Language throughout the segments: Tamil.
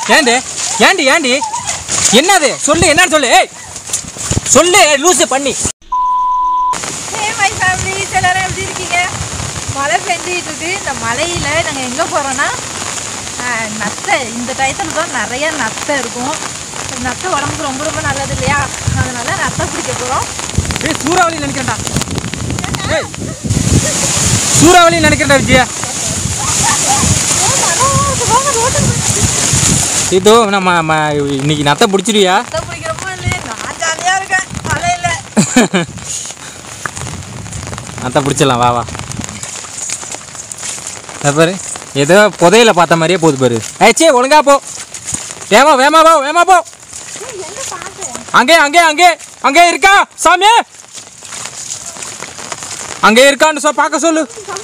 ஏண்டி ஏண்டி ஏண்டி என்னது சொல்லு என்னன்னு சொல்லு ஏய் சொல்லு லூசு பண்ணி ஹே மை ஃபேமிலி எல்லாரும் எப்படி இருக்கீங்க மழை பெஞ்சிட்டு இருக்கு இந்த மழையில் நாங்கள் எங்கே போகிறோன்னா நத்தை இந்த டயத்தில் தான் நிறைய நத்தை இருக்கும் நத்தை உடம்புக்கு ரொம்ப ரொம்ப நல்லது இல்லையா அதனால நத்தை பிடிக்க போகிறோம் ஏய் சூறாவளி நினைக்கிறேன்டா ஏய் சூறாவளி நினைக்கிறேன்டா விஜயா இதோ நம்ம ம- இன்னைக்கு நத்தை பிடிச்சிருவியா நத்தை பிடிக்கிறப்போ இல்லையே நான் ஜாலியாக இருக்கேன் மழையில் நத்தை பிடிச்சிடலாம் வா வா இதை பாரு ஏதோ புதையில பார்த்த மாதிரியே போகுது பாரு ஏச்சே ஒழுங்கா போ வேமா வேமா போ வேமா போ அங்கே அங்கே அங்கே அங்கே இருக்கா சாமியே அங்கே இருக்கான்னு சொ பார்க்க சொல்லு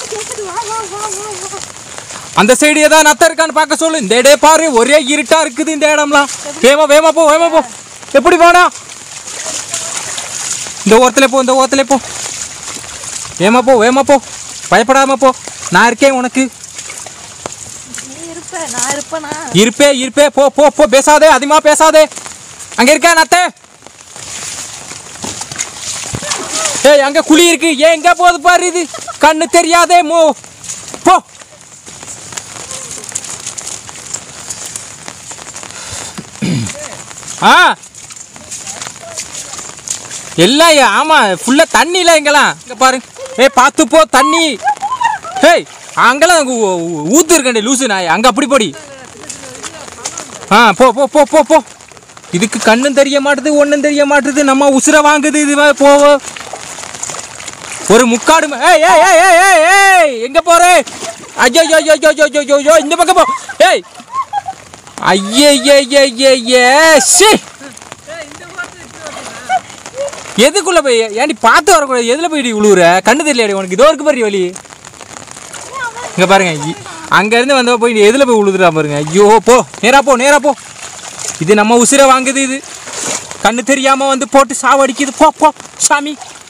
அந்த சைடு ஏதாவது நத்த இருக்கான்னு பார்க்க சொல்லு இந்த இடையே பாரு ஒரே இருட்டா இருக்குது இந்த இடம்லாம் வேமா வேமா போ வேமா போ எப்படி போனா இந்த ஓரத்துல போ இந்த ஓரத்துல போ வேமா போ வேமா போ பயப்படாம போ நான் இருக்கேன் உனக்கு நீ இருப்ப நான் இருப்பேனா இருப்பே இருப்பே போ போ போ பேசாதே அதிகமா பேசாதே அங்க இருக்கா நத்த ஏய் அங்க குழி இருக்கு ஏன் எங்க போகுது பாரு இது கண்ணு தெரியாதே மோ போ ஆ எல்லாம் ஏ- ஆமா ஃபுல்லா தண்ணில இங்கெல்லாம் இங்க பாரு ஏய் பார்த்து போ தண்ணி ஏய் அங்கெல்லாம் ஊ- ஊ- ஊத்து இருக்கண்டே லூசு நாய் அங்க அப்படி போடி ஆ போ போ போ போ போ இதுக்கு கண்ணும் தெரிய மாட்டுது ஒன்றும் தெரிய மாட்டுது நம்ம உசுர வாங்குது இது வே- போ போ. ஒரு முக்காடு ம- ஏய் ஏய் ஏய் ஏய் ஏய் ஏய் எங்க போற ஐயோ ஐயோ ஐயோ ஐயோ ஐயோ ஐயோ ஐயோ இந்த பக்கம் போ ஏய் ஐயே ஏ ஏ ஏ ஏ சி எதுக்குள்ள போய் ஏன்டி பார்த்து வரக்கூடாது எதுல போய் விழுவுற கண்ணு தெரியலையாடி உனக்கு இதோ இருக்கு பாரு வழி இங்க பாருங்க இ- அங்க இருந்து வந்தவ போய் எதுல போய் விழுதுறா பாருங்க ஐயோ போ நேரா போ நேரா போ இது நம்ம உசிரை வாங்குது இது கண்ணு தெரியாம வந்து போட்டு சாவடிக்குது போ போ சாமி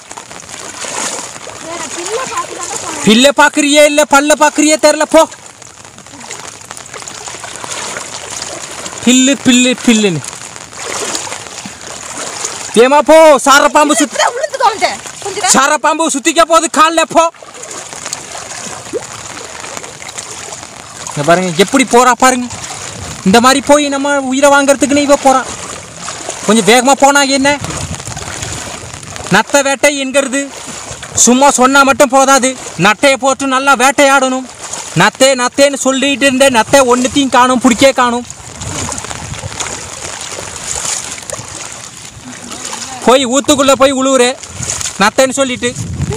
பில்ல பாக்குறியே இல்ல பல்ல பாக்குறியே தெரியல போ பில்லு பில்லு பில்லுன்னு ஏமா போ சார பாம்பு சுத்தி விழுந்து தோண்டேன் கொஞ்சம் சார பாம்பு சுத்திக்க போகுது காலில் போ இங்க பாருங்க எப்படி போறா பாருங்க இந்த மாதிரி போய் நம்ம உயிரை வாங்குறதுக்குன்னு இவ போறா கொஞ்சம் வேகமா போனா என்ன நத்த வேட்டை என்கிறது சும்மா சொன்னா மட்டும் போதாது நட்டையை போட்டு நல்லா வேட்டையாடணும் நத்தே நத்தேன்னு சொல்லிட்டு இருந்தேன் நத்தை ஒன்றுத்தையும் காணும் பிடிக்கே காணும் போய் ஊத்துக்குள்ள போய் உழுவுறே நத்தைன்னு சொல்லிட்டு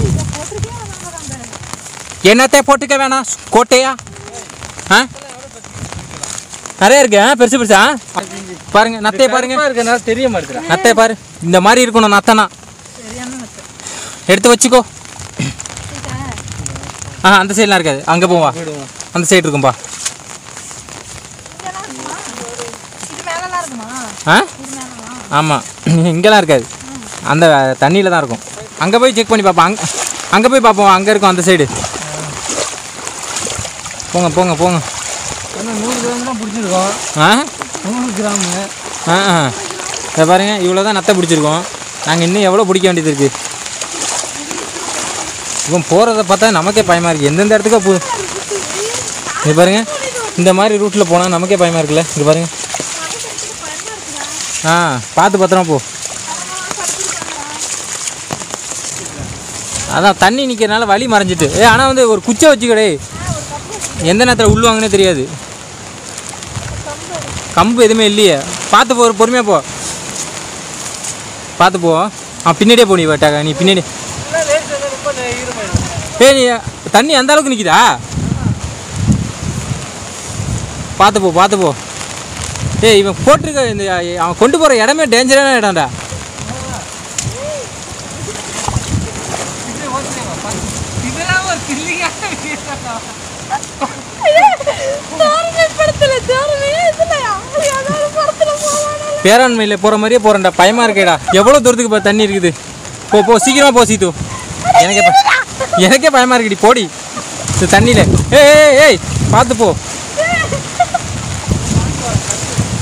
என்னத்தை போட்டுக்க வேணாம் கோட்டையா ஆ நிறைய இருக்கு ஆ பெருசு பெருசா பாருங்க நத்தையை பாருங்க இருக்கனால தெரிய மாட்டேங்கிறா நத்தையை பாரு இந்த மாதிரி இருக்கணும் நத்தனா சரியான நத்தை எடுத்து வச்சுக்கோ ஆ அந்த சைட்லாம் இருக்காது அங்கே போவா அந்த சைடு இருக்கும்பா இது மேலலாம் இருக்குமா ஆ இது மேலலாம் ஆமாம் இங்கெல்லாம் இருக்காது அந்த தண்ணியில் தான் இருக்கும் அங்கே போய் செக் பண்ணி பார்ப்போம் அங்கே அங்கே போய் பார்ப்போம் அங்கே இருக்கும் அந்த சைடு போங்க போங்க போங்க ஆனால் நூறு கிராம் தான் பிடிச்சிருக்கோம் ஆ நூறு கிராமு ஆ ஆ இதை பாருங்க இவ்வளோ தான் நத்தை பிடிச்சிருக்கோம் நாங்கள் இன்னும் எவ்வளோ பிடிக்க வேண்டியது இருக்குது இவன் போகிறத பார்த்தா நமக்கே பயமாக இருக்குது எந்தெந்த இடத்துக்கோ போ இது பாருங்க இந்த மாதிரி ரூட்டில் போனால் நமக்கே பயமாக இருக்குல்ல இது பாருங்க ஆ பார்த்து பத்திரமா போ அதான் தண்ணி நிற்கிறனால வழி மறைஞ்சிட்டு ஏ ஆனால் வந்து ஒரு குச்சை வச்சுக்கடே எந்த நேரத்தில் உள்வாங்கன்னே தெரியாது கம்பு எதுவுமே இல்லையே பார்த்து போ பொறுமையாக போ பார்த்து போ ஆ பின்னாடியே போ நீ வட்டாக நீ பின்னாடி ரொம்ப ஈரமாயிடும் ஏய் நீ தண்ணி அந்த அளவுக்கு நிற்கிதா பார்த்து போ பார்த்து போ ஏய் இவன் போட்டிருக்க இந்த அவன் கொண்டு போகிற இடமே டேஞ்சரான இடம்டா இதெல்லாம் ஒரு தில்லிங்கான படத்துல தேர்வே இதுல யாரையாவது ஒரு படத்துல போவானா பேராண்மையில் போகிற மாதிரியே போகிறேன்டா பயமாக இருக்கேடா எவ்வளோ தூரத்துக்கு இப்போ தண்ணி இருக்குது போ போ சீக்கிரமாக போ சீத்து எனக்கே ப- எனக்கே பயமாக இருக்குடி போடி இந்த தண்ணியில் ஏய் ஏய் ஏய் பார்த்து போ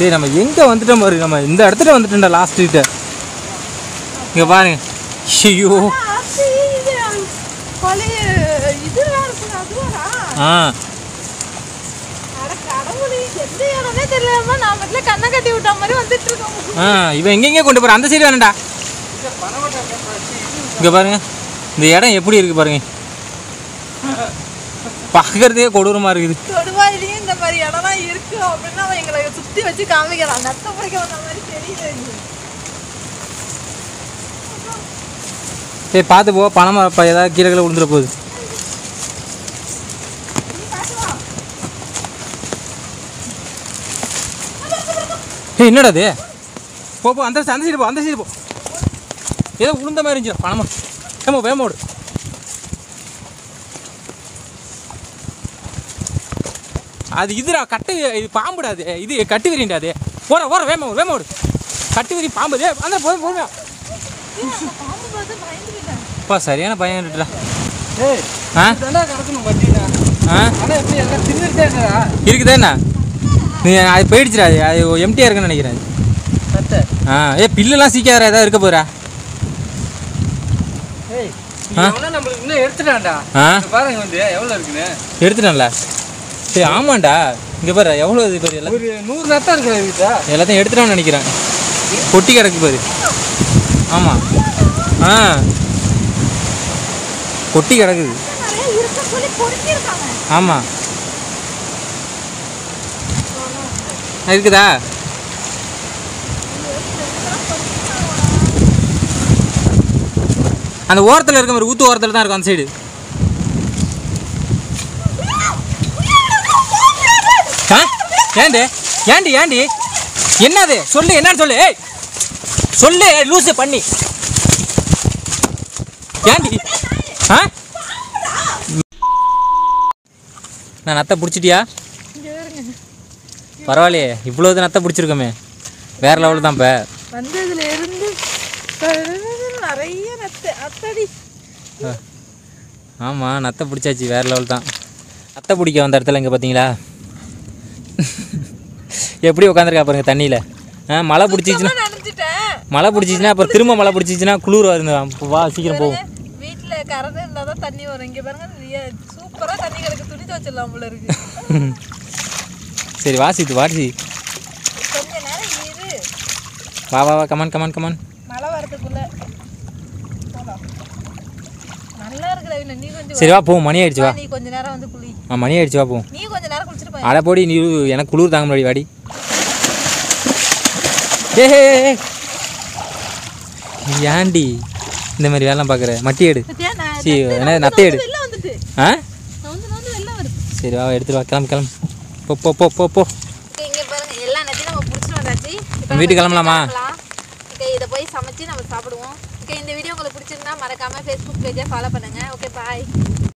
சரி நம்ம எங்கே வந்துட்டோம் பாரு நம்ம இந்த இடத்துல வந்துட்டோம்டா லாஸ்ட் கிட்ட இங்கே பாருங்க ஐயோ ஆத்தி, இது பழைய இதுலாம் இருக்குது அதுவாடா ஆ அட கடவுளே எந்த இடமே தெரியலமா நான் மட்டும் கண்ணை கட்டி விட்ட மாதிரி வந்துட்டு இருக்கோம் ஆ இவன் எங்கெங்கே கொண்டு போகிற அந்த சைடு வேணாண்டா இங்கே பாருங்க இந்த இடம் எப்படி இருக்கு பாருங்க பார்க்கறதே கொடூரமாக இருக்குது தொடுவாயிலையும் இந்த மாதிரி இடம்லாம் இருக்கு அப்படின்னு அவன் எங்களை சுத்தி வச்சு காமிக்கிறான் நத்த பிடிக்க வந்த மாதிரி தெரியுது எனக்கு. சரி பார்த்து போ பணம் இப்போ ஏதாவது கீழே கீழே விழுந்துட போகுது ஏய் என்னடா அது போ போ அந்த அந்த சைடு போ அந்த சைடு போ ஏதோ உளுந்த மாதிரி இருந்துச்சு பணமா ஏமா வேமோடு அது இதுடா கட்டு இது பாம்புடா அது இது கட்டு விரிண்டா அது போற போற வேமோடு வேமோடு கட்டு விரி பாம்பு ஏய், அந்த போய் போய் பாம்பு பார்த்து பயந்துக்கிட்டேன் அப்பா சரியான பையன் இருக்குடா ஏய் ஆ இதெல்லாம் கிடக்கணும் வட்டினா ஆ ஆனால் எப்படி எல்லாம் தின்னுட்டே இருக்கா இருக்குதா என்ன நீ அது போயிடுச்சுடா அது அது எம்டியாக இருக்குன்னு நினைக்கிறேன் அது. சட்டை ஆ ஏ பில்லுலாம் சீக்கிரம் ஏதாவது இருக்க போகிறா ஏய் ஆ? எவனா நம்மளுக்கு இன்னும் எடுத்துட்டான்டா ஆ இங்க பாருங்க வந்து எவ்வளோ இருக்குன்னு எடுத்துட்டேன்ல சரி ஆமாண்டா இங்கே பாரு எவ்வளோ இது பாரு எல்லாம் ஒரு நூறு நத்தம் இருக்கு வீட்டா எல்லாத்தையும் எடுத்துட்டோம்னு நினைக்கிறேன் கொட்டி கிடக்கு பாரு ஆமாம் ஆ கொட்டி கிடக்குது நிறைய இருக்க சொல்லி பொறுக்கிருக்காங்க ஆமாம் இருக்குதா அந்த ஓரத்தில் இருக்க மாதிரி ஊத்து ஓரத்தில் தான் இருக்கும் அந்த சைடு ஆ ஏண்டி ஏண்டி ஏண்டி என்னது சொல்லு என்னன்னு சொல்லு ஏய் சொல்லு லூசு பண்ணி ஏண்டி ஆ நான் நத்தை பிடிச்சிட்டியா இங்க பாருங்க பரவாயில்லையே இவ்வளோ நத்தை பிடிச்சிருக்கோமே வேற லெவல் தான் இப்போ வந்ததுல இருந்து நிறைய நத்து அத்தடி ஆமாம் நத்தை பிடிச்சாச்சு வேற லெவல் தான் நத்தை பிடிக்க வந்த இடத்துல இங்கே பார்த்தீங்களா எப்படி உட்காந்துருக்கா பாருங்க தண்ணியில் ஆ மழை பிடிச்சிச்சுன்னா நினைச்சிட்டேன் மழை பிடிச்சிச்சுன்னா அப்புறம் திரும்ப மழை பிடிச்சிச்சுன்னா குளிர் வருங்க அப்போ வா சீக்கிரம் போகும் வீட்டுல கரண்ட் இருந்தா தான் தண்ணி வரும் இங்க பாருங்க சூப்பரா தண்ணி கிடக்கு துணி துவச்சிடலாம் போல இருக்கு சரி வாசி இது வாசி கொஞ்ச நேரம் இரு வா வா வா கமான் கமான் கமான் மழை வரதுக்குள்ள போலாம் நல்லா இருக்குடா இவன நீ கொஞ்சம் சரி வா போவோம் மணி ஆயிடுச்சு வா வா, நீ கொஞ்ச நேரம் வந்து குளி ஆ மணி ஆயிடுச்சு வா போவோம் நீ கொஞ்ச நேரம் குளிச்சிட்டு போய் அட போடி நீ எனக்கு குளிர் தாங்க முடியாது வாடி ஏ ஏ, ஏ, ஏ. நீ ஏன்டி இந்த மாதிரி வேலைலாம் பார்க்குற மட்டி எடு பத்தியா நான் சீ நத்து- என்ன நான் நத்தை வந்து எடு வெளில வந்துட்டு ஆ நான் வந்து நான் வந்து வெளில வருது சரி வா எடுத்துட்டு வா கிளம்பு கிளம்பு போ போ போ போ போ ஓகே இங்க பாருங்க எல்லா நத்தையும் நம்ம புடிச்சிட்டு வந்தாச்சு இப்போ வீட்டுக்கு கிளம்பலாமா? ஓகே இதை போய் சமைச்சு நம்ம சாப்பிடுவோம் ஓகே இந்த வீடியோ உங்களுக்கு பிடிச்சிருந்தா மறக்காம ஃபேஸ்புக் பேஜை ஃபாலோ பண்ணுங்க ஓகே பாய்